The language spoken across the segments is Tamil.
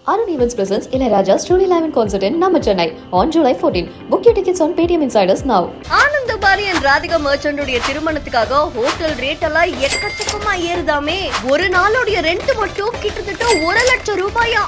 Arun Events presents Ilayaraja Story Live in Concert in Nama Chennai on July 14. Book your tickets on Paytm Insiders now. ஆனந்தபாரி அண்ட் ராதிகா மர்ச்சன்டுடைய திருமணத்துக்காக ஹோட்டல் ரேட் எல்லாம் எக்கச்சக்கமா ஏறுதாமே ஒரு நாளுடைய ரெண்ட் மட்டும் கிட்டத்தட்ட ஒரு லட்சம் ரூபாயா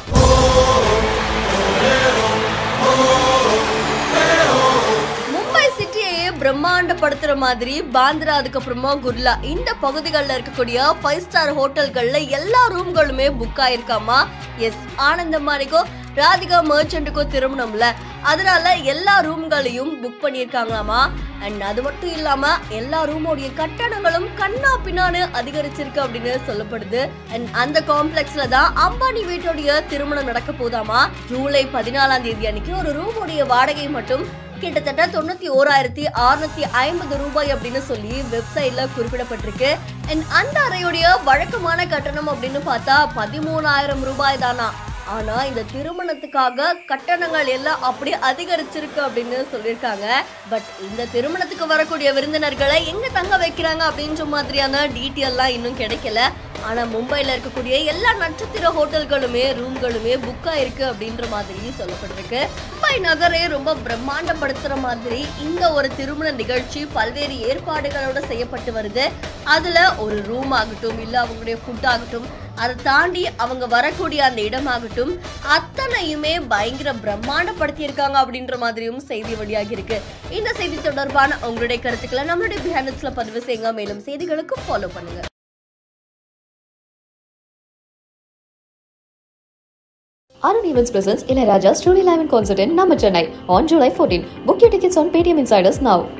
மும்பை சிட்டியையே பிரம்மாண்டப்படுத்துற மாதிரி பாந்திரா அதுக்கப்புறமா குர்லா இந்த பகுதிகளில் இருக்கக்கூடிய ஃபைவ் ஸ்டார் ஹோட்டல்கள்ல எல்லா ரூம்களுமே புக் ஆயிருக்காமா எஸ் ஆனந்தமானிக்கோ ராதிகா மர்ச்சன்ட்டுக்கோ திருமணம்ல அதனால எல்லா ரூம்களையும் புக் பண்ணியிருக்காங்களாமா அண்ட் அது மட்டும் இல்லாம எல்லா ரூமோடைய கட்டணங்களும் கண்ணா பின்னான்னு அதிகரிச்சிருக்கு அப்படின்னு சொல்லப்படுது அண்ட் அந்த காம்ப்ளெக்ஸ்ல தான் அம்பானி வீட்டுடைய திருமணம் நடக்க போதாமா ஜூலை பதினாலாம் தேதி அன்னைக்கு ஒரு ரூமுடைய வாடகை மட்டும் கிட்டத்தட்ட தொண்ணூத்தி ஓராயிரத்தி அறுநூத்தி ஐம்பது ரூபாய் அப்படின்னு சொல்லி வெப்சைட்ல குறிப்பிடப்பட்டிருக்கு அண்ட் அந்த அறையுடைய வழக்கமான கட்டணம் அப்படின்னு பார்த்தா பதிமூணாயிரம் ரூபாய் தானா ஆனா இந்த திருமணத்துக்காக கட்டணங்கள் எல்லாம் அப்படியே அதிகரிச்சிருக்கு அப்படின்னு சொல்லியிருக்காங்க பட் இந்த திருமணத்துக்கு வரக்கூடிய விருந்தினர்களை எங்க தங்க வைக்கிறாங்க அப்படின்ற மாதிரியான டீட்டெயில்லாம் இன்னும் கிடைக்கல ஆனா மும்பைல இருக்கக்கூடிய எல்லா நட்சத்திர ஹோட்டல்களுமே ரூம்களுமே புக் ஆயிருக்கு அப்படின்ற மாதிரி சொல்லப்பட்டிருக்கு மும்பை நகரை ரொம்ப பிரம்மாண்டப்படுத்துற மாதிரி இந்த ஒரு திருமண நிகழ்ச்சி பல்வேறு ஏற்பாடுகளோட செய்யப்பட்டு வருது அதுல ஒரு ரூம் ஆகட்டும் இல்ல அவங்களுடைய ஃபுட் ஆகட்டும் அதை தாண்டி அவங்க வரக்கூடிய அந்த இடமாகட்டும் அத்தனையுமே பயங்கர பிரம்மாண்டப்படுத்தி இருக்காங்க அப்படின்ற மாதிரியும் செய்தி வெளியாகி இருக்கு இந்த செய்தி தொடர்பான உங்களுடைய கருத்துக்களை நம்மளுடைய பிஹானட்ஸ்ல பதிவு செய்யுங்க மேலும் செய்திகளுக்கு ஃபாலோ பண்ணுங்க Arun Events presents Ilayaraja Story Live in Concert in Nama Chennai on July 14. Book your tickets on Paytm Insiders now.